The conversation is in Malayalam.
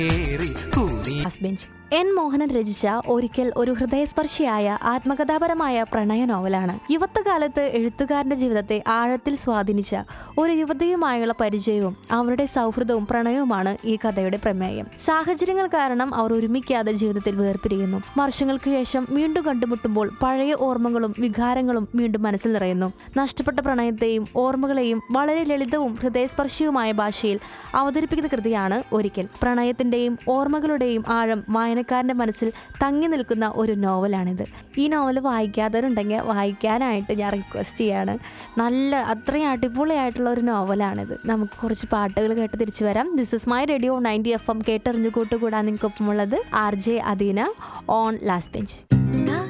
ലാസ്റ്റ് ബെഞ്ച് എൻ മോഹനൻ രചിച്ച ഒരിക്കൽ ഒരു ഹൃദയസ്പർശിയായ ആത്മകഥാപരമായ പ്രണയ നോവലാണ് യുവത്വകാലത്ത് എഴുത്തുകാരന്റെ ജീവിതത്തെ ആഴത്തിൽ സ്വാധീനിച്ച ഒരു യുവതിയുമായുള്ള പരിചയവും അവരുടെ സൗഹൃദവും പ്രണയവുമാണ് ഈ കഥയുടെ പ്രമേയം സാഹചര്യങ്ങൾ കാരണം അവർ ഒരുമിക്കാതെ ജീവിതത്തിൽ വേർപിരിയുന്നു വർഷങ്ങൾക്ക് ശേഷം വീണ്ടും കണ്ടുമുട്ടുമ്പോൾ പഴയ ഓർമ്മകളും വികാരങ്ങളും വീണ്ടും മനസ്സിൽ നിറയുന്നു നഷ്ടപ്പെട്ട പ്രണയത്തെയും ഓർമ്മകളെയും വളരെ ലളിതവും ഹൃദയസ്പർശിയുമായ ഭാഷയിൽ അവതരിപ്പിക്കുന്ന കൃതിയാണ് ഒരിക്കൽ പ്രണയത്തിന്റെയും ഓർമ്മകളുടെയും ആഴം വായനക്കാരന്റെ മനസ്സിൽ തങ്ങി നിൽക്കുന്ന ഒരു നോവലാണിത് ഈ നോവൽ വായിക്കാത്തവരുണ്ടെങ്കിൽ വായിക്കാനായിട്ട് ഞാൻ റിക്വസ്റ്റ് ചെയ്യാണ് നല്ല അത്രയും അടിപൊളിയായിട്ടുള്ള ഒരു നോവലാണിത് നമുക്ക് കുറച്ച് പാട്ടുകൾ കേട്ട് തിരിച്ചു വരാം this is my radio ninety F M കേട്ടറിഞ്ഞു കൂട്ടുകൂടാൻ നിങ്ങൾക്കൊപ്പമുള്ളത് R J Adeena on last bench